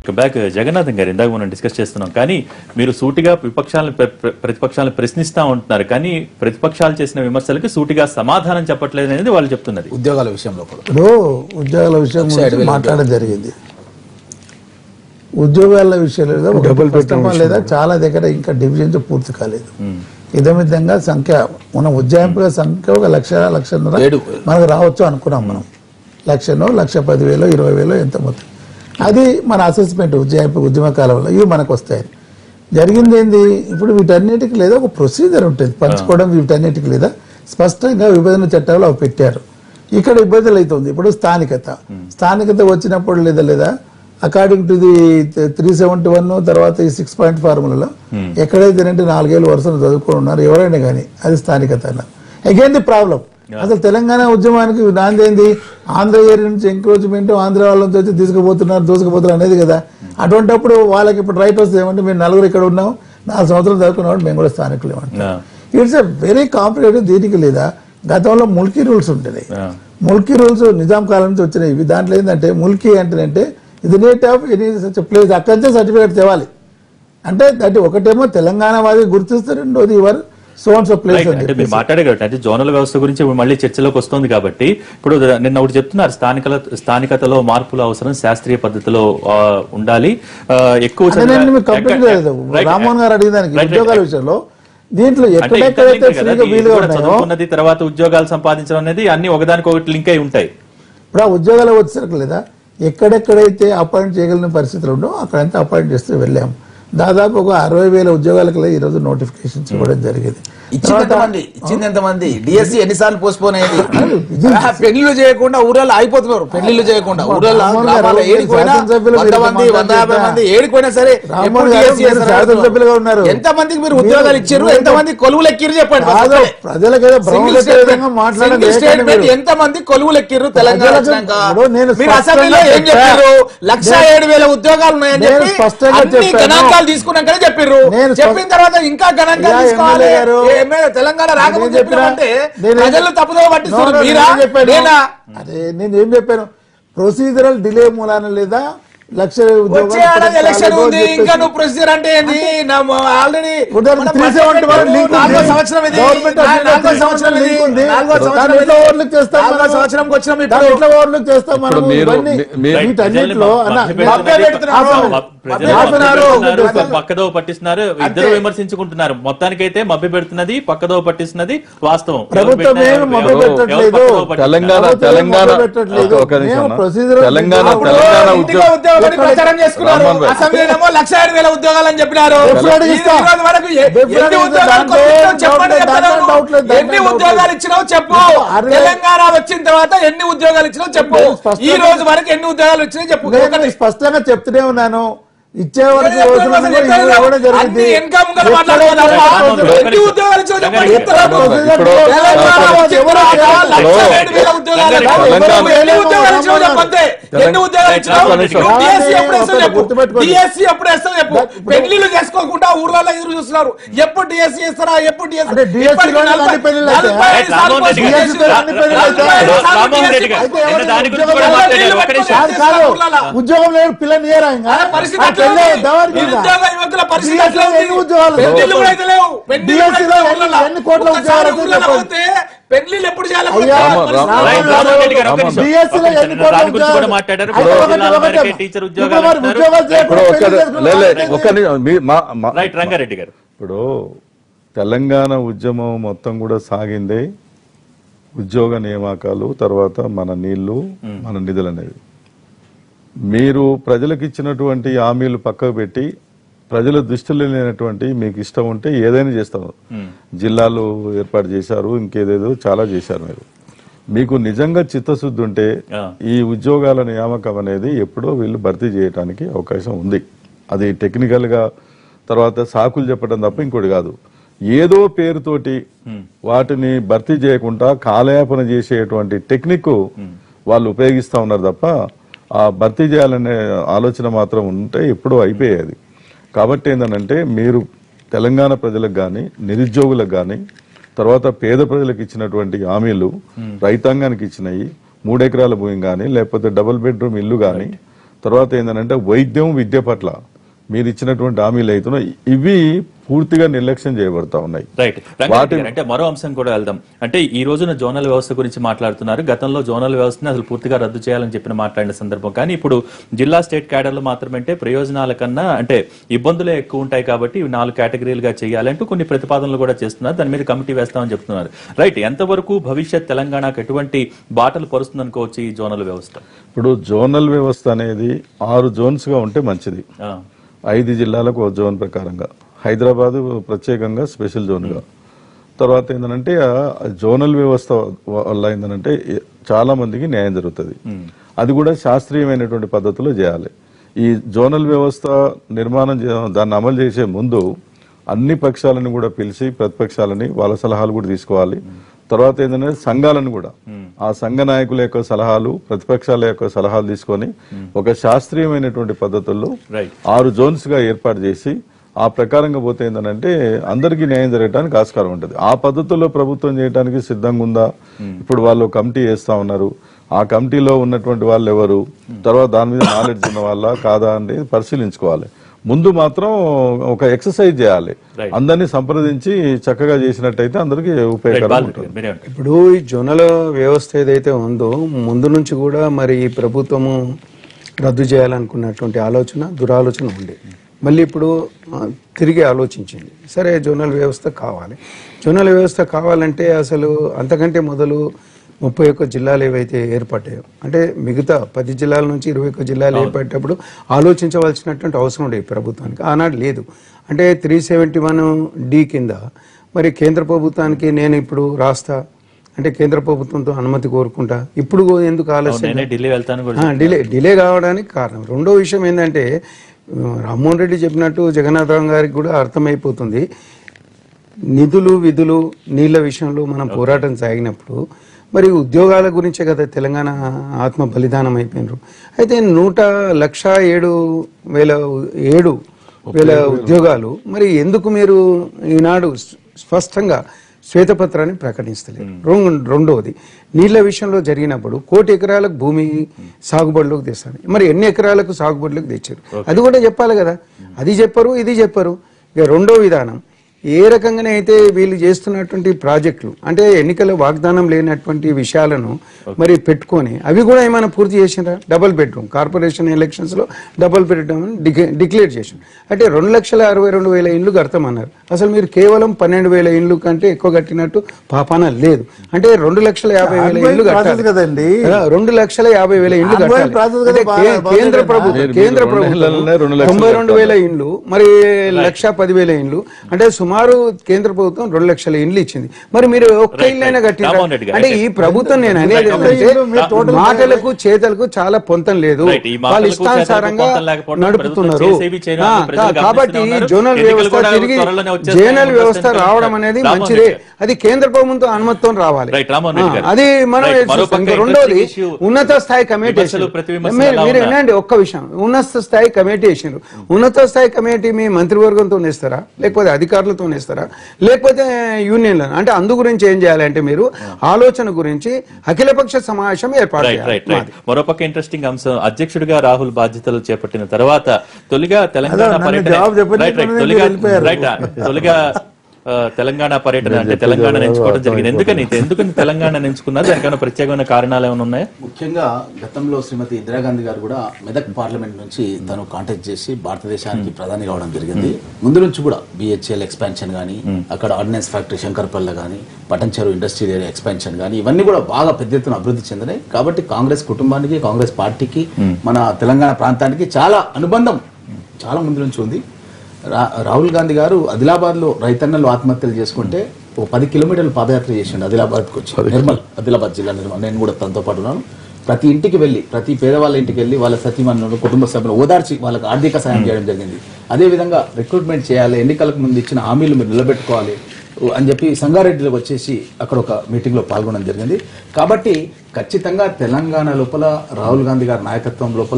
Back Jagannatham గారు ఇందాక మనం డిస్కస్ చేస్తున్నాం కానీ మీరు సూటిగా విపక్షాలను ప్ర- ప్ర- ప్రతిపక్షాలను ప్రశ్నిస్తా ఉంటున్నారు కానీ ప్రతిపక్షాలు చేసిన విమర్శలకు సూటిగా సమాధానం చెప్పట్లేదు అనేది వాళ్ళు చెప్తున్నది ఉద్యోగాల విషయంలో కూడా ఇప్పుడు ఉద్యోగాల విషయం లక్ష ఏడు గురించి వేల మాట్లాడడం జరిగింది ఉద్యోగాల విషయంలో లేదా ఒక పుస్తకం లేదా చాలా దగ్గర ఇంకా డివిజన్స్ పూర్తి కాలేదు ఇదమితంగా సంఖ్య మన ఉజ్జాయింపుల సంఖ్య ఒక లక్ష లక్షన్నర ఏడు. మనకు రావచ్చు అనుకున్నాం మనం లక్షనో లక్ష పదివేలు ఇరవై వేలు ఎంత మొత్తం అది మన అసెస్మెంట్ ఉజ్జాయింపు ఉద్యమ కాలంలో ఇవి మనకు వస్తాయి జరిగింది ఏంది ఇప్పుడు వీటన్నిటికి లేదా ఒక ప్రొసీజర్ ఉంటుంది పంచుకోవడం వీటన్నిటికి లేదా స్పష్టంగా విభజన చట్టాలు అవి పెట్టారు ఇక్కడ ఇబ్బందులు అవుతుంది ఇప్పుడు స్థానికత స్థానికత వచ్చినప్పుడు లేదా లేదా according to the three seventy one తర్వాత ఈ సిక్స్ పాయింట్ ఫార్ములలో ఎక్కడైతేనంటే నాలుగేళ్ళు వరుసలు చదువుకొని ఉన్నారు ఎవరైనా కానీ అది స్థానికత అన్నారు అగైన్ ది ప్రాబ్లం అసలు తెలంగాణ ఉద్యమానికి నాంది ఏంది ఆంధ్ర ఏరియా నుంచి ఎంక్రోచ్మెంట్ ఆంధ్ర వాళ్ళ నుంచి వచ్చి తీసుకుపోతున్నారు దూసుకుపోతున్నారు అనేది కదా అటువంటిప్పుడు వాళ్ళకి ఇప్పుడు రైట్ వస్తుంది ఏమంటే మేము నలుగురు ఇక్కడ ఉన్నాం నాలుగు సంవత్సరాలు చదువుకున్నప్పుడు మేము కూడా స్థానికులు ఏమంటాం ఆ, ఇట్స్ ఎ వెరీ కాంప్లికేటెడ్ దీనికి లేదా గతంలో ముల్కీ రూల్స్ ఉంటున్నాయి ఆ, ముల్కీ రూల్స్ నిజాం కాలం నుంచి వచ్చినాయి ఇవి దాంట్లో ఏంటంటే ముల్కీ అంటే ఇది native of any such place అక్కడి నుంచే సర్టిఫికేట్ తేవాలి అంటే దట్ ఒకటేమో తెలంగాణ వాది గుర్తిస్తే రెండోది ever sons of place right. అంటే మీరు మాట్లాడే కాబట్టి అంటే జోనల్ వ్యవస్థ గురించి ఇప్పుడు మళ్ళీ చర్చలోకి వస్తుంది కాబట్టి ఇప్పుడు నిన్న ఒకటి చెప్తున్నారు స్థానికల స్థానికతలో మార్పులు అవసరం శాస్త్రీయ పద్ధతిలో ఆ, ఉండాలి ఆ, ఎక్కువ అదే చదివా- నేను మీకు కంప్లీట్ ఎక్క- లేదు రైట్. రామ్మోహన్ గారు అడిగిన దానికి రైట్, రైట్, ఉద్యోగాల రైట్. విషయంలో దీంట్లో అంటే ఎక్కడెక్కడైతే interlink కదా, ఫ్రీగా ఇది వీలుగా కూడా ఉన్నాయో చదువుకున్నది తర్వాత ఉద్యోగాలు సంపాదించడం అనేది అన్ని ఒకదానికి ఒకటి లింక్ అయి ఉంటాయి ఇప్పుడు ఆ ఉద్యోగాలు వచ్చేసరికి లేదా ఎక్కడెక్కడైతే అపాయింట్ చేయగలిగిన పరిస్థితులు ఉండో అక్కడంతా అపాయింట్ చేస్తూ వెళ్ళాము దాదాపు ఒక అరవై వేల ఉద్యోగాలకు ఈ రోజు నోటిఫికేషన్స్ ఇవ్వడం జరిగింది ఇచ్చింది ఎంతమంది ఇచ్చింది ఎంతమంది డిఎస్సి ఎన్నిసార్లు పోస్ట్పోన్ అయ్యింది ఆ, పెళ్లిళ్ళు చేయకుండా ఊరల్లో ఆగిపోతున్నారు పెళ్లిళ్ళు చేయకుండా ఊరల్లో రామ్మోహన్ గారు, గ్రామాల్లో ఏడికి పోయినా శాసనసభ్యులు వంద మీరు మంది వంద యాభై మాట్లాడితే మంది ఏడికి పోయినా సరే రామ్మోహన్ ఎప్పుడు గారు, DSC మీరు చేస్తారు? శాసనసభ్యులుగా ఉన్నారు. ఎంత మందికి మీరు మీరు- ఉద్యోగాలు ఇచ్చారు మీరు- ఎంత మంది కొలువులు ఎక్కిరు చెప్పండి కాదు ఒక్కటే. ప్రజలకు ఏదో భ్రమ సింగిల్ పెట్టే విధంగా స్టేట్మెంట్ మాట్లాడండి సింగిల్ ఏకండి స్టేట్మెంట్ మీరు. ఎంత మంది కొలువులు ఎక్కిర్రు తెలంగాణ ప్రజలకు వచ్చినాక ఇప్పుడు నేను మీరు అసెంబ్లీలో స్పష్టంగా ఏం చెప్పా. చెప్పారు లక్ష నేను- ఏడు వేల ఉద్యోగాలు ఉన్నాయని నేను చెప్పి స్పష్టంగా అన్ని చెప్పాను. గణాంకాలు తీసుకున్నాకనే చెప్పిర్రు నేను స్ప- చెప్పిన తర్వాత ఇంకా గణాంకాలు అయ్యా, తీసుకోవాలి ఎమ్మెల్యే గారు. ఏ ఎమ్మెల్యే తెలంగాణ రాకముందు నేను చెప్పినా- చెప్పినామంటే నేను- ప్రజలు తప్పుదో నో, పట్టిస్తారు నో, మీరా నేను చెప్పాను. నేనా అదే నేను ఏం చెప్పాను ప్రొసీజరల్ డిలే మూలాన లేదా లక్ష ఉద్యోగాలు వచ్చే ఏడాది ఇప్పటికి ఎలక్షన్ కాలేదు అని ఉంది చెప్పేసి- ఇంకా నువ్వు ప్రొసీజర్ అంటే ఏంది ఆల్రెడీ ఉదాహరణకు 371 లింక్ ఉంది. నాలుగో సంవత్సరం ఇది గవర్నమెంట్ నా- ఆఫ్ నాలుగో ఇండియా సంవత్సరం ఇది లింక్ ఉంది. నాలుగో దాన్ని సంవత్సరం ఎట్లా ఇది. ఓవర్లుక్ చేస్తాం నాలుగో మనము? సంవత్సరంకి వచ్చినాం దాన్ని ఇప్పుడు ఎట్లా ఓవర్లుక్ చేస్తాం ఇప్పుడు మనము? మీరు- ఇవన్నీ మీ- మీ- వీటన్నిటిలో అన్న మభ్య నేను- మభ్య పెడుతున్నారు. ప్రజలు హాఫ్ అన్ అవర్ పక్కదో పక్కదో పట్టిస్తున్నారు ఇద్దరు విమర్శించుకుంటున్నారు మొత్తానికైతే మభ్య పెడుతున్నది పక్కదో పట్టిస్తున్నది వాస్తవం ఎవరు ప్రభుత్వం పెట్టినా ఏమి ఎవరు- మభ్య ఎవరు పెట్టట్లేదు. పక్కదో పట్టిస్తున్నారు. తెలంగాణ ప్రభుత్వం తెలంగాణ మొదలు పెట్టట్లేదు. ఒక నిమిషం మేము అన్న. procedural తెలంగాణ ఇప్పుడు తెలంగాణ ఇంటిగా ఉద్యోగ ఉద్యోగాన్ని ప్రచారం చేసుకున్నారు రామ్మోహన్ భాయ్. అసెంబ్లీనేమో లక్ష ఐదు వేల ఉద్యోగాలు అని చెప్పినారు Definitely ఈ ఇస్తాం. రోజు వరకు ఎ- Definitely ఎన్ని ఇస్తాం. ఉద్యోగాలు దాంట్లో కొట్టించావు ఏం చెప్పండి doubt లేదు, చెప్తాను. దాంట్లో doubt లేదు, ఎన్ని దాంట్లో ఉద్యోగాలు doubt లేదు. ఇచ్చినావు చెప్పు అరవై- తెలంగాణ వచ్చిన తర్వాత ఎన్ని ఉద్యోగాలు ఇచ్చినావు చెప్పు నేను స్పష్టంగా- ఈ రోజు వరకు ఎన్ని ఉద్యోగాలు వచ్చినాయి చెప్పు నేను ఒకటి. స్పష్టంగా చెప్తూనే ఉన్నాను ఇచ్చే వరకు ఎక్కడ రోజులు అసలు ఎక్కడ ఇవ్వడం లేవు. జరిగింది అన్ని వెనక ముంగట ఎక్కడ మాట్లాడుకోవాలి తప్ప ఎక్కడ ఎన్ని ఉద్యోగాలు ఇచ్చినావు చెప్పండి ఇప్పుడు- తెలంగాణ ఇప్పుడు- వచ్చిన తర్వాత లక్ష ఇప్పుడు- ఏడు వేల ఉద్యోగాలు తెలంగాణ- ఎన్ని ఉద్యోగాలు ఇచ్చినావు చెప్పంతే ఎన్ని ఉద్యోగాలు ఇచ్చినావు ఒక్క నిమిషం. నువ్వు DSC ఎప్పుడు వేస్తావు చెప్పు గుర్తుపెట్టుకోండి. డిఎస్సి ఎప్పుడు వేస్తావు చెప్పు ఇప్పుడు- పెళ్లిళ్ళు చేసుకోకుండా ఊర్లలో ఎదురు చూస్తున్నారు ఎప్పుడు డిఎస్సి వేస్తారా ఎప్పుడు అంటే DSC లోనే అన్ని పెళ్లిళ్ళు అయితే? రైట్, రామ్మోహన్ రెడ్డి గారు. DSC తో అన్ని పెళ్లిళ్ళు అయితే? రామ్మోహన్ రెడ్డి గారు. అయితే నిన్న ఎవరు దాని గురించి ఉద్యోగం కూడా లేదు? మాట్లాడారు. ఒక్క నిమిషం. కాదు కాదు ఉద్యోగం లేదు పిల్లని ఏరా ఇంకా పరిస్థితి ఆ అట్లా పెళ్ళే ఉంది. దవారికి ఇంకా. నిరుద్యోగ యువకుల పరిస్థితి DSC అట్లా లో ఉంది. ఎన్ని ఉద్యోగాలు లేవు? పెళ్లిళ్ళు కూడా అయితే లేవు. పెళ్లిళ్ళు కూడా DSC అయితే లో లేవు ఎన్ని- ఊర్లలో. ఎన్ని కోట్ల ఒక్కసారి ఉద్యోగాలు ఊర్లలో చెప్పండి. పోతే పెళ్లిళ్ళు ఎప్పుడు చేయాలి అయ్యా, పరిస్థితి రామ- అట్లా రైట్, ఉంది. రామ్మోహన్ రెడ్డి గారు, ఒక్క రామ్మోహన్ నిమిషం. DSC లో ఒక్క ఎన్ని నిమిషం. కోట్ల దాని గురించి కూడా ఉద్యోగాలు? మాట్లాడారు అయితే ఇప్పుడు ఒకటి జిల్లాల ఒకటి వరకే టీచర్ ఇప్పుడు ఉద్యోగాలు మరి ఇస్తున్నారు. ఉద్యోగాలు ఇప్పుడు చేయకుండా ఒక్క పెళ్లి చేసుకున్న లే- లే, వాళ్ళకి ఒక్క నిమిషం. మీ- మా- మా- రైట్ రంగారెడ్డి గారు ఇప్పుడు తెలంగాణ ఉద్యమం మొత్తం కూడా సాగిందే ఉద్యోగ నియామకాలు తర్వాత మన నీళ్లు మన నిధులు అనేవి మీరు ప్రజలకు ఇచ్చినటువంటి హామీలు పక్కకు పెట్టి ప్రజల దృష్టిలో లేనటువంటి మీకు ఇష్టం ఉంటే ఏదైనా చేస్తాం జిల్లాలు ఏర్పాటు చేశారు ఇంకేదేదో చాలా చేశారు మీరు మీకు నిజంగా చిత్తశుద్ధి ఉంటే ఆ. ఈ ఉద్యోగాల నియామకం అనేది ఎప్పుడో వీళ్ళు భర్తీ చేయడానికి అవకాశం ఉంది అది టెక్నికల్ గా తర్వాత సాకులు చెప్పడం తప్ప ఇంకోటి కాదు ఏదో పేరుతోటి వాటిని భర్తీ చేయకుండా కాలయాపన చేసేటువంటి టెక్నిక్ వాళ్ళు ఉపయోగిస్తా ఉన్నారు తప్ప ఆ భర్తీ చేయాలనే ఆలోచన మాత్రం ఉంటే ఎప్పుడో అయిపోయేది కాబట్టి ఏంటంటే మీరు తెలంగాణ ప్రజలకు కానీ నిరుద్యోగులకు కానీ తర్వాత పేద ప్రజలకు ఇచ్చినటువంటి హామీలు రైతాంగానికి ఇచ్చినాయి మూడెకరాల భూమి కానీ లేకపోతే డబుల్ బెడ్రూమ్ ఇల్లు కానీ తర్వాత ఏంటంటే వైద్యం విద్య పట్ల మీరు ఇచ్చినటువంటి హామీలు అవుతున్నాయి ఇవి పూర్తిగా నిర్లక్ష్యం చేయబడతా ఉన్నాయి రైట్ రంగారెడ్డి గారు, అంటే మరో అంశం కూడా వెళ్దాం అంటే ఈ రోజున జోనల్ వ్యవస్థ గురించి మాట్లాడుతున్నారు గతంలో జోనల్ వ్యవస్థని అసలు పూర్తిగా రద్దు చేయాలని చెప్పిన మాట్లాడిన సందర్భం కానీ ఇప్పుడు జిల్లా స్టేట్ క్యాడర్లు మాత్రమే అంటే ప్రయోజనాల కన్నా అంటే ఇబ్బందులే ఎక్కువ ఉంటాయి కాబట్టి ఇవి నాలుగు కేటగిరీలుగా చేయాలంటూ కొన్ని ప్రతిపాదనలు కూడా చేస్తున్నారు దాని మీద కమిటీ వేస్తామని చెప్తున్నారు రైట్ ఎంతవరకు భవిష్యత్ తెలంగాణకు ఎటువంటి బాటలు పరుస్తుంది అనుకోవచ్చు ఈ జోనల్ వ్యవస్థ ఇప్పుడు జోనల్ వ్యవస్థ అనేది ఆరు జోన్స్ గా ఉంటే మంచిది ఆ, ఐదు జిల్లాలకు ఒక జోన్ ప్రకారంగా హైదరాబాద్ ప్రత్యేకంగా స్పెషల్ జోన్గా తర్వాత ఏంటంటే ఆ జోనల్ వ్యవస్థ వల్ల ఏంటంటే చాలా మందికి న్యాయం జరుగుతుంది అది కూడా శాస్త్రీయమైనటువంటి పద్ధతిలో చేయాలి ఈ జోనల్ వ్యవస్థ నిర్మాణం చే- దాన్ని అమలు చేసే ముందు అన్ని పక్షాలను కూడా పిలిచి ప్రతిపక్షాలని వాళ్ళ సలహాలు కూడా తీసుకోవాలి తర్వాత ఏంటంటే సంఘాలను కూడా ఆ సంఘ నాయకుల యొక్క సలహాలు ప్రతిపక్షాల యొక్క సలహాలు తీసుకొని ఒక శాస్త్రీయమైనటువంటి పద్ధతుల్లో రైట్ ఆరు జోన్స్ గా ఏర్పాటు చేసి ఆ ప్రకారంగా పోతే ఏంటంటే అందరికీ న్యాయం జరగడానికి ఆస్కారం ఉంటుంది ఆ పద్ధతుల్లో ప్రభుత్వం చేయడానికి సిద్ధంగా ఉందా ఇప్పుడు వాళ్ళు కమిటీ చేస్తా ఉన్నారు ఆ కమిటీలో ఉన్నటువంటి వాళ్ళు ఎవరు తర్వాత దాని మీద నాలెడ్జ్ ఉన్న వాళ్ళ కాదా అనేది పరిశీలించుకోవాలి ముందు మాత్రం ఒక ఎక్సర్సైజ్ చేయాలి Right. అందరినీ సంప్రదించి చక్కగా చేసినట్టయితే అందరికీ రైట్ ఉపయోగకరంగా బాలు ఉంటుంది గారు, మీరేమంటారు ఇప్పుడు ఈ జొన్నల వ్యవస్థ ఏదైతే ఉందో ముందు నుంచి కూడా మరి ఈ ప్రభుత్వము రద్దు చేయాలనుకున్నటువంటి ఆలోచన దురాలోచన ఉంది మళ్ళీ ఇప్పుడు ఆ, తిరిగి ఆలోచించింది సరే జోనల్ వ్యవస్థ కావాలి జోనల్ వ్యవస్థ కావాలంటే అసలు అంతకంటే మొదలు ముప్పై ఒక్క జిల్లాలు ఏవైతే ఏర్పడ్డాయో అంటే మిగతా పది జిల్లాల నుంచి ఇరవై ఒక్క జిల్లాలు ఏర్పడేటప్పుడు ఆలోచించవలసినటువంటి అవసరం ఉండేది ప్రభుత్వానికి ఆనాడు లేదు అంటే త్రీ సెవెంటీ వన్ డి కింద మరి కేంద్ర ప్రభుత్వానికి నేను ఇప్పుడు రాస్తా అంటే కేంద్ర ప్రభుత్వంతో అనుమతి కోరుకుంటా ఇప్పుడు ఎందుకు ఆలస్యం నేనే ఢిల్లీ వెళ్తాను కూడా ఆ, డిలే డిలే కావడానికి కారణం రెండో విషయం ఏంటంటే ఆ, రామ్మోహన్ రెడ్డి చెప్పినట్టు జగన్నాథరావు గారికి కూడా అర్థమైపోతుంది నిధులు విధులు నీళ్ల విషయంలో మనం పోరాటం సాగినప్పుడు మరి ఉద్యోగాల గురించే కదా తెలంగాణ ఆత్మ బలిదానం అయిపోయినారు అయితే నూట లక్ష ఏడు వేల ఏడు వేల ఉద్యోగాలు మరి ఎందుకు మీరు ఈనాడు స్పష్టంగా శ్వేతపత్రాన్ని ప్రకటిస్తలేదు రొం- రెండవది నీళ్ల విషయంలో జరిగినప్పుడు కోటి ఎకరాలకు భూమి సాగుబడిలోకి తెస్తారు మరి ఎన్ని ఎకరాలకు సాగుబడిలోకి తెచ్చారు అది కూడా చెప్పాలి కదా అది చెప్పరు ఇది చెప్పరు ఇక రెండో విధానం ఏ రకంగానే అయితే వీళ్ళు చేస్తున్నటువంటి ప్రాజెక్టులు అంటే ఎన్నికల వాగ్దానం లేనటువంటి విషయాలను మరి పెట్టుకొని అవి కూడా ఏమైనా పూర్తి చేసినారా డబుల్ బెడ్రూమ్ కార్పొరేషన్ ఎలక్షన్స్ లో డబుల్ బెడ్రూమ్ డిక్లేర్ చేసింది అంటే రెండు లక్షల అరవై రెండు వేల ఇండ్లు కడతామన్నారు అసలు మీరు కేవలం పన్నెండు వేల ఇండ్లు కంటే ఎక్కువ కట్టినట్టు పాపాన లేదు అంటే రెండు లక్షల యాభై వేల Ongoing ఇండ్లు process కట్టాలి కదండి. ఆ, రెండు లక్షల యాభై వేల ఇండ్లు Ongoing కట్టాలి process కదా అంటే బాగా- కే- బాగా కేంద్ర చెప్పారు. ప్రభుత్వం మీరు- కేంద్ర మీరు రెండు నెలలనే రెండు ప్రభుత్వం లక్షలు తొంభై రెండు వేల ఇండ్లు మరి లక్ష పదివేల ఇండ్లు అంటే సుమారు కేంద్ర ప్రభుత్వం రెండు లక్షల ఇండ్లు ఇచ్చింది మరి మీరు ఒక్క Right, ఇల్లైనా right. కట్టిరా రామ్మోహన్ రెడ్డి గారు, అంటే అయితే- ఈ ప్రభుత్వం నేను అనేది Right, ఏంటంటే ఇల్లు మీరు total మాటలకు చేతలకు చాలా పొంతం లేదు Right, ఈ మాటలకు, వాళ్ళు చేతలకు ఇష్టానుసారంగా పొంతం లేకపోవడం నడుపుతున్నారు ప్రభుత్వం చేసేవి చేయడం ఆ, అని ప్రజలు కా- కాబట్టి గమనిస్తూనే జోనల్ ఉన్నారు. వ్యవస్థ ఎన్నికలు కూడా తిరిగి త్వరలోనే వచ్చేస్తాయి, జేఎన్ఎల్ వ్యవస్థ వచ్చేస్తాయి. రావడం అనేది రామ్మోహన్ మంచిదే రెడ్డి గారు. అది కేంద్ర ప్రభుత్వం అనుమతితో రావాలి రైట్, రామ్మోహన్ రెడ్డి ఆ, గారు. అది మనం రైట్, మరో చూస్తాం. పక్క ఇంకా రెండోది interesting issue. ఉన్నత స్థాయి కమిటీ విమర్శలు, ప్రతి విమర్శలు మీరు ఎలా మీరు ఉన్నా? వినండి ఒక్క విషయం ఉన్నత స్థాయి కమిటీ వేసినారు ఉన్నత స్థాయి కమిటీ మీ మంత్రివర్గంతో ఇస్తారా లేకపోతే అధికారులతో ఇస్తారా లేకపోతే యూనియన్ల అంటే అందు గురించి ఏం చేయాలంటే మీరు ఆలోచన గురించి అఖిలపక్ష సమావేశం ఏర్పాటు రైట్ చేయాలి రైట్ రైట్ మరోపక్క ఇంట్రెస్టింగ్ అంశం అధ్యక్షుడిగా రాహుల్ బాధ్యతలు చేపట్టిన తర్వాత తొలిగా తెలంగాణ నన్ను పర్యటన జవాబు చెప్పండి, రైట్ రైట్ మీరు తొలిగా వెళ్ళిపోయారు. రైట్ తొలిగా ఆ, తెలంగాణ పర్యటన అంటే తెలంగాణ ఎంచుకోవడం జరిగింది ఎందుకని ఎందుకని తెలంగాణ ఎంచుకున్నారు దానికైనా ప్రత్యేకమైన కారణాలు ఏమైనా ఉన్నాయా ముఖ్యంగా గతంలో శ్రీమతి ఇందిరాగాంధీ గారు కూడా మెదక్ పార్లమెంట్ నుంచి తను కాంటాక్ట్ చేసి భారతదేశానికి ప్రధాని కావడం జరిగింది ముందు నుంచి కూడా బిహెచ్ఎల్ ఎక్స్పాన్షన్ కానీ అక్కడ ఆర్డినెన్స్ ఫ్యాక్టరీ శంకర్పల్లి కానీ పటంచెరు ఇండస్ట్రియల్ ఏరియా ఎక్స్పాన్షన్ కానీ ఇవన్నీ కూడా బాగా పెద్ద ఎత్తున అభివృద్ధి చెందినాయి కాబట్టి కాంగ్రెస్ కుటుంబానికి కాంగ్రెస్ పార్టీకి మన తెలంగాణ ప్రాంతానికి చాలా అనుబంధం చాలా ముందు నుంచి ఉంది రా- రాహుల్ గాంధీ గారు ఆదిలాబాద్ లో రైతన్నలు ఆత్మహత్యలు చేసుకుంటే ఒక పది కిలోమీటర్లు పాదయాత్ర చేసిండు ఆదిలాబాద్కి వచ్చి నిర్మల్ ఆదిలాబాద్ జిల్లా నిర్మల్ నేను కూడా తనతో పాటు ఉన్నాను ప్రతి ఇంటికి వెళ్ళి ప్రతి పేదవాళ్ళ ఇంటికి వెళ్ళి వాళ్ళ సతీమణులు కుటుంబ సభ్యులు ఓదార్చి వాళ్ళకి ఆర్థిక సాయం చేయడం జరిగింది అదే విధంగా రిక్రూట్మెంట్ చేయాలి ఎన్నికలకు ముందు ఇచ్చిన హామీలు మీరు నిలబెట్టుకోవాలి అని చెప్పి సంగారెడ్డిలోకి వచ్చేసి అక్కడ ఒక మీటింగ్ లో పాల్గొనడం జరిగింది కాబట్టి ఖచ్చితంగా తెలంగాణ లోపల రాహుల్ గాంధీ గారి నాయకత్వం లోపల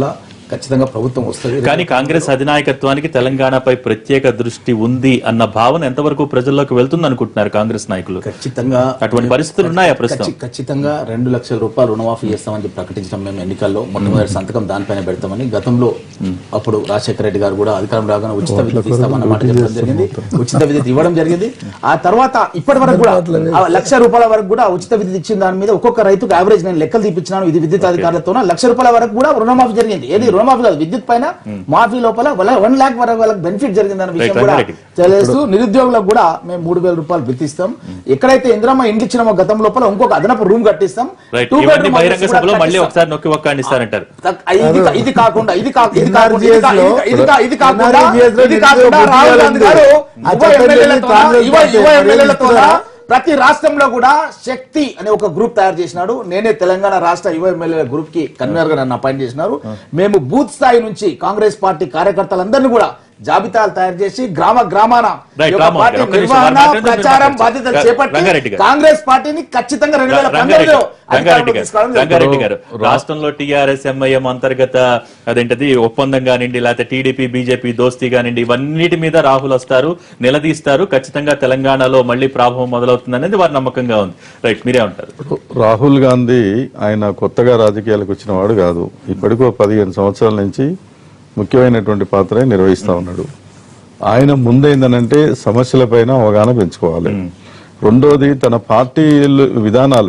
ఖచ్చితంగా ప్రభుత్వం వస్తుంది కానీ కాంగ్రెస్ అధినాయకత్వానికి తెలంగాణపై ప్రత్యేక దృష్టి ఉంది అన్న భావన ఎంతవరకు ప్రజల్లోకి వెళ్తుంది అనుకుంటున్నారు కాంగ్రెస్ నాయకులు ఖచ్చితంగా అటువంటి పరిస్థితులు ఉన్నాయా ప్రస్తుతం ఖచ్చి- ఖచ్చితంగా రెండు లక్షల రూపాయలు రుణమాఫీ చేస్తామని చెప్పి ప్రకటించడం మేము ఎన్నికల్లో మొట్టమొదటి సంతకం దానిపైన పెడతామని గతంలో అప్పుడు రాజశేఖర రెడ్డి గారు కూడా అధికారం రాగానే ఉచిత విద్యుత్ ఇస్తామన్న మాట చెప్పడం జరిగింది ఉచిత విద్యుత్ ఇవ్వడం జరిగింది ఆ తర్వాత ఇప్పటి వరకు కూడా ఆ లక్ష రూపాయల వరకు కూడా ఉచిత విద్యుత్ ఇచ్చిన దాని మీద ఒక్కొక్క రైతుకు యావరేజ్ నేను లెక్కలు తీపించినాను ఇది విద్యుత్ అధికారులతో లక్ష రూపాయల వరకు కూడా రుణమాఫీ జరిగింది ఏది రుణమాఫీ కాదు విద్యుత్ పైన మాఫీ లోపల వన్ లాక్ వరకు వాళ్ళకి బెనిఫిట్ జరిగిందన్న విషయం Right, కూడా రంగారెడ్డి. తెలియజేస్తూ నిరుద్యోగులకు కూడా మేము మూడు వేల రూపాయలు బిత్తిస్తాం ఎక్కడైతే ఇందిరమ్మ ఇండ్లు ఇచ్చినామో గతం లోపల ఇంకొక అదనపు రూమ్ కట్టిస్తాం రైట్ Two ఇవన్నీ bedroom బహిరంగ houses కూడా సభలో మళ్ళీ కట్టిస్తాం. ఒకసారి నొక్కి ఒక్క ఇస్తారంటారు తక్- ఇది కా- ఇది కాకుండా ఇది కా- ఇది కాకుండా ఇది NRGS కా- ఇది కా- ఇది కా- ఇది కాకుండా NRGS లో ఇది కాకుండా నిరుద్యోగ రాహుల్ గాంధీ గారు ఆ యువ చట్టం ఎమ్మెల్యేలతో కాంగ్రెస్ యువ యువ పార్టీ ఎమ్మెల్యేలతో ఇస్తున్నారా? ప్రతి రాష్ట్రంలో కూడా శక్తి అనే ఒక గ్రూప్ తయారు చేసినాడు నేనే తెలంగాణ రాష్ట్ర యువ ఎమ్మెల్యేల గ్రూప్ కి కన్వీనర్ గా నన్ను అపాయింట్ చేసినారు మేము బూత్ స్థాయి నుంచి కాంగ్రెస్ పార్టీ కార్యకర్తలందరినీ కూడా జాబితాలు తయారు చేసి గ్రామ గ్రామాన Right, ఈ యొక్క రామ్మోహన్ పార్టీ గారు, ఒక్క నిమిషం నిర్వహణ మాట్లాడండి, మీరు ప్రచారం మాట్లాడండి. బాధ్యతలు రంగారెడ్డి చేపట్టి గారు. కాంగ్రెస్ పార్టీని ఖచ్చితంగా రెండు వేల రంగారెడ్డి పంతొమ్మిదిలో రంగారెడ్డి అధికారంలోకి గారు తీసుకురావడం జరుగుతుంది. రంగారెడ్డి గారు రాష్ట్రంలో టీఆర్ఎస్ ఎంఐఎం అంతర్గత అదేంటది ఒప్పందం కానివ్వండి లేకపోతే టీడీపీ బీజేపీ దోస్తీ కానివ్వండి ఇవన్నిటి మీద రాహుల్ వస్తారు నిలదీస్తారు ఖచ్చితంగా తెలంగాణలో మళ్ళీ ప్రాభవం మొదలవుతుంది అనేది వారి నమ్మకంగా ఉంది రైట్ మీరే ఉంటారు రాహుల్ గాంధీ ఆయన కొత్తగా రాజకీయాలకు వచ్చిన వాడు కాదు ఇప్పటికో పదిహేను సంవత్సరాల నుంచి ముఖ్యమైనటువంటి పాత్ర నిర్వహిస్తా ఉన్నాడు ఆయన ముందేందనంటే సమస్యలపైన అవగాహన పెంచుకోవాలి రెండోది తన పార్టీ విధానాలు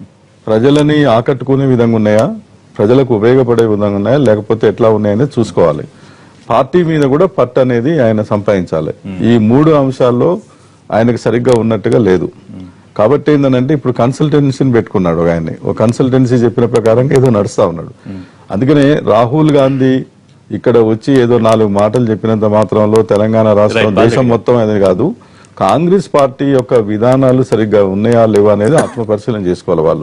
ప్రజలని ఆకట్టుకునే విధంగా ఉన్నాయా ప్రజలకు ఉపయోగపడే విధంగా ఉన్నాయా లేకపోతే ఎట్లా ఉన్నాయని చూసుకోవాలి పార్టీ మీద కూడా పట్టు అనేది ఆయన సంపాదించాలి ఈ మూడు అంశాల్లో ఆయనకు సరిగ్గా ఉన్నట్టుగా లేదు కాబట్టి ఏంటంటే ఇప్పుడు కన్సల్టెన్సీని పెట్టుకున్నాడు ఒక ఆయన్ని ఒక కన్సల్టెన్సీ చెప్పిన ప్రకారంగా ఏదో నడుస్తా ఉన్నాడు అందుకనే రాహుల్ గాంధీ ఇక్కడ వచ్చి ఏదో నాలుగు మాటలు చెప్పినంత మాత్రంలో తెలంగాణ రాష్ట్రం Right, దేశం మొత్తం అనేది కాదు కాంగ్రెస్ పార్టీ యొక్క విధానాలు సరిగ్గా ఉన్నాయా లేవా అనేది ఆత్మ పరిశీలన చేసుకోవాలి వాళ్ళు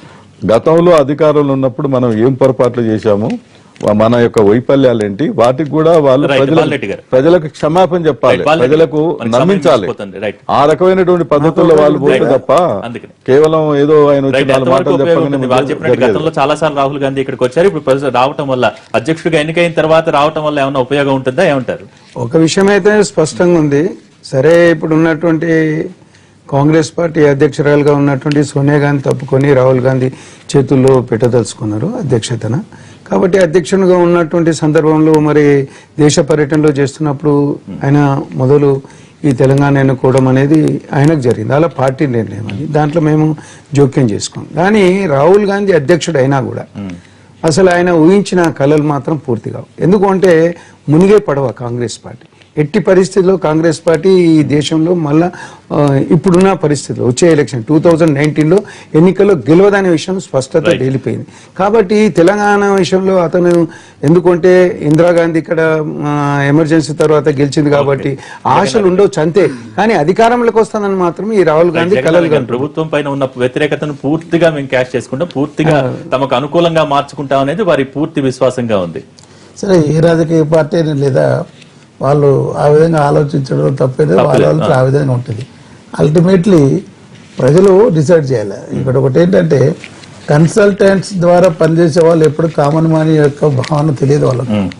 గతంలో అధికారంలో ఉన్నప్పుడు మనం ఏం పొరపాట్లు చేశాము మన యొక్క వైఫల్యాలు ఏంటి వాటికి కూడా వాళ్ళు Right, ప్రజల- బాలరెడ్డి గారు. ప్రజలకు క్షమాపణ చెప్పాలి Right, బాలరెడ్డి ప్రజలకు గారు. మనకి సమయం నమ్మించాలి మించిపోతుంది. Right. ఆ రకమైనటువంటి పద్ధతుల్లో వాళ్ళు పోతే Right. తప్ప అందుకని. కేవలం ఏదో ఆయన వచ్చి రైట్ నాలుగు ఎంతవరకు మాటలు ఉపయోగం చెప్పగానే ఉంటుంది వాళ్ళు చెప్పినట్టు జరిగేది. గతంలో చాలా సార్లు రాహుల్ గాంధీ ఇక్కడికి వచ్చారు ఇప్పుడు ప్రస్తుతం రావటం వల్ల అధ్యక్షుడిగా ఎన్నికైన తర్వాత రావటం వల్ల ఏమైనా ఉపయోగం ఉంటుందా ఏమంటారు ఒక విషయం అయితే స్పష్టంగా ఉంది సరే ఇప్పుడు ఉన్నటువంటి కాంగ్రెస్ పార్టీ అధ్యక్షురాలుగా ఉన్నటువంటి సోనియా గాంధీ తప్పుకొని రాహుల్ గాంధీ చేతుల్లో పెట్టదలుచుకున్నారు అధ్యక్షతన కాబట్టి అధ్యక్షునిగా ఉన్నటువంటి సందర్భంలో మరి దేశ పర్యటనలో చేస్తున్నప్పుడు ఆయన మొదలు ఈ తెలంగాణ ఎన్నుకోవడం అనేది ఆయనకు జరిగింది అలా పార్టీ నిర్ణయం అది దాంట్లో మేము జోక్యం చేసుకోం కానీ రాహుల్ గాంధీ అధ్యక్షుడు అయినా కూడా అసలు ఆయన ఊహించిన కళలు మాత్రం పూర్తి కావు ఎందుకు అంటే మునిగే పడవ కాంగ్రెస్ పార్టీ ఎట్టి పరిస్థితుల్లో కాంగ్రెస్ పార్టీ ఈ దేశంలో మళ్ళా ఆ, ఇప్పుడున్న పరిస్థితుల్లో వచ్చే ఎలక్షన్ టూ థౌజండ్ నైన్టీన్లో ఎన్నికల్లో గెలవదనే విషయం స్పష్టత తేలిపోయింది కాబట్టి తెలంగాణ విషయంలో అతను ఎందుకంటే ఇందిరాగాంధీ ఇక్కడ ఆ, ఎమర్జెన్సీ తర్వాత గెలిచింది కాబట్టి ఆశలు ఉండొచ్చు అంతే కానీ అధికారంలోకి వస్తుందని మాత్రం ఈ రాహుల్ గాంధీ జగన్ కలలు గారు ప్రభుత్వం పైన ఉన్న వ్యతిరేకతను పూర్తిగా మేము క్యాష్ చేసుకుంటాం పూర్తిగా తమకు అనుకూలంగా మార్చుకుంటాం అనేది వారి పూర్తి విశ్వాసంగా ఉంది సరే ఏ రాజకీయ పార్టీ అయినా లేదా వాళ్ళు ఆ విధంగా ఆలోచించడం తప్పేది వాళ్ళ వాళ్ళకి ఆ విధంగా ఉంటుంది అల్టిమేట్లీ ప్రజలు డిసైడ్ చేయాలి ఇక్కడ ఒకటి ఏంటంటే కన్సల్టెంట్స్ ద్వారా పనిచేసే వాళ్ళు ఎప్పుడు కామన్ మాని యొక్క భావన తెలియదు వాళ్ళకు ఉమ్.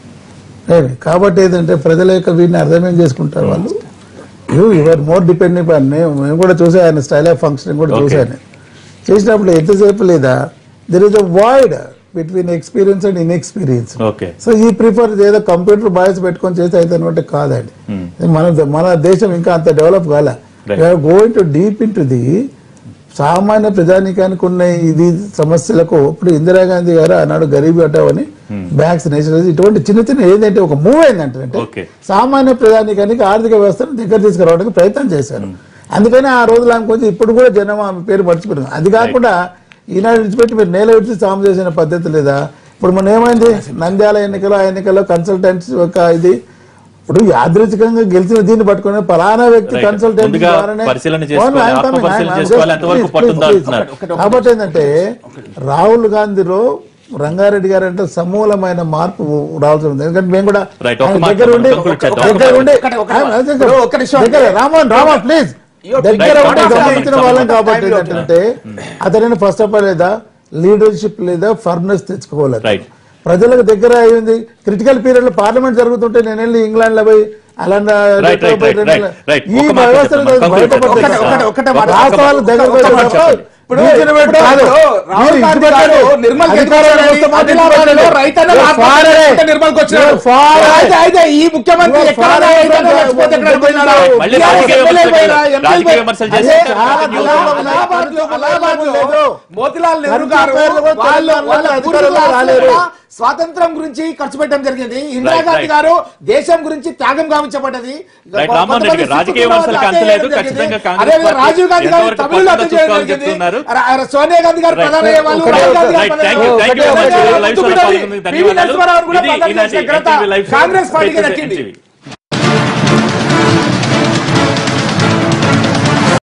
ఏమి? కాబట్టి ఏంటంటే ప్రజల యొక్క వీటిని అర్థమేం చేసుకుంటారు వాళ్ళు యూ యువర్ మోర్ డిపెండింగ్ మేము మేము కూడా చూసా ఆయన స్టైల్ ఆఫ్ ఫంక్షనింగ్ కూడా Okay. చూసాను చేసినప్పుడు ఎంతసేపు లేదా there is a void between experience and inexperience okay so ఈ ప్రిఫర్ ఏదో కంప్యూటర్ బాయ్స్ పెట్టుకొని చేస్తే అయితే అనమాట కాదండి మన మన దేశం ఇంకా అంత డెవలప్ కాలే Right. Going to deep into the సామాన్య ప్రజానికానికి ఉన్న ఇది సమస్యలకు ఇప్పుడు ఇందిరాగాంధీ గారు ఆనాడు గరీబీ హటావని బ్యాంక్స్ నేషనలైజ్ ఇటువంటి చిన్న చిన్న ఏంటంటే ఒక మూవ్ అయిందంటే Okay. సామాన్య ప్రజానికానికి ఆర్థిక వ్యవస్థను దగ్గర తీసుకురావడానికి ప్రయత్నం చేశారు అందుకని ఆ రోజులు ఆమె కొంచెం ఇప్పుడు కూడా జనం ఆమె పేరు మర్చిపోయింది అది కాకుండా ఈనాడు విడిచిపెట్టి మీరు నేల విడిచి సాము చేసిన పద్ధతి లేదా ఇప్పుడు మన ఏమైంది నంద్యాల ఎన్నికలో ఆ ఎన్నికల్లో కన్సల్టెంట్స్ ఒక ఇది ఇప్పుడు యాదృచ్ఛికంగా గెలిచిన దీన్ని పట్టుకుని పలానా వ్యక్తి Right. కన్సల్టెంట్ ముందుగా పరిశీలన చేసుకోవాలి, ఆత్మ పరిశీలన చేసుకోవాలి, ఎంతవరకు పట్టుందో అంటున్నారు. కాబట్టి ఏంటంటే రాహుల్ గాంధీలో రంగారెడ్డి గారు అంటే సమూలమైన మార్పు రావాల్సి ఉంది ఎందుకంటే మేము కూడా Right. ఒక ఆయన మాట దగ్గర ఉండి మనం conclude చేద్దాం. దగ్గర ఉండి ఒకటి- ఒకటి- ఆయన- అదే ఇప్పుడు ఒక్క నిమిషం. దగ్గర రామన్ రామన్ ప్లీజ్ దగ్గర Right. ఉండి Right. గమనించిన Right. వాళ్ళం Right. కాబట్టి ఏంటంటే అతనిని ఫస్ట్ ఆఫ్ ఆల్ లేదా లీడర్షిప్ లేదా ఫర్నెస్ తెచ్చుకోవాలి Right. ప్రజలకు దగ్గర అయింది క్రిటికల్ పీరియడ్ లో పార్లమెంట్ జరుగుతుంటే నేను వెళ్ళి ఇంగ్లాండ్ లో పోయి అలాంటి Right, right, right, right, right. ఈ ఒక మాట వ్యవస్థను చెప్పండి. బయటపడతాయి ఒకటే, కదా. ఒకటే, ఒకటే మాట. రాష్ట్రాలు దగ్గర ఒక్క మాట పోయి చెప్పండి. ఇప్పుడు మీరు ఇప్పుడు కాదు. రాహుల్ మీరు గాంధీ ఇటు గారు పెట్టండి. నిర్మల్ కి అధికారంలో ఎదురు వస్తే మాకు ఆదిలాబాద్ లో ఇటు రైతన్న పెట్టండి. ఆత్మహత్య ఫారెన్. చేసుకుంటే నిర్మల్కి వచ్చినాడు. మీరు ఫారెన్. అయితే అయితే ఈ ముఖ్యమంత్రి మీరు ఎక్కడ ఫారెన్ రైతన్న లేకపోతే ఎక్కడ పోయినాడు? మళ్ళీ టీఆర్ఎస్ రాజకీయ ఎమ్మెల్యే విమర్శలు పోయినా, చేస్తారు. ఎంపీలు రాజకీయ పోయినా. విమర్శలు అదే చేస్తారు. అలహాబాద్ లో- అలహాబాద్ లో- అలహాబాద్ లో మోతిలాల్ నెహ్రూ గారు పేర్లు కూడా వాళ్ళు తెలంగాణ వాళ్ళ అధికారంలో పూర్వీకులు రాలేరు. స్వాతంత్రం గురించి ఖర్చు పెట్టడం జరిగింది ఇందిరాగాంధీ right. గారు దేశం గురించి త్యాగం గావించబడ్డది రైట్ రామ్మోహన్ రెడ్డి గారు రాజకీయ విమర్శలకు అంత లేదు ఖచ్చితంగా కాంగ్రెస్ అదేవిధంగా పార్టీ రాజీవ్ గాంధీ గారు ఎంతవరకు తమిళలో పట్టుదల అర్థం చేయడం చూసుకోవాలని జరిగింది చెప్తున్నారు ర- సోనియా గాంధీ గారు Right. ప్రధాని అయ్యే వాళ్ళు Right. రాహుల్ గాంధీ గారు Right. ప్రధాని Thank you. అయ్యే Thank you very much. వాళ్ళు. లైవ్ షోలో పాల్గొన్నందుకు పివి ధన్యవాదాలు. నరసింహారావు కూడా ఇది ప్రధాని ఈనాటి చేసిన ఘనత NTV లైవ్ షో. కాంగ్రెస్ పార్టీకి Right. దక్కింది NTV.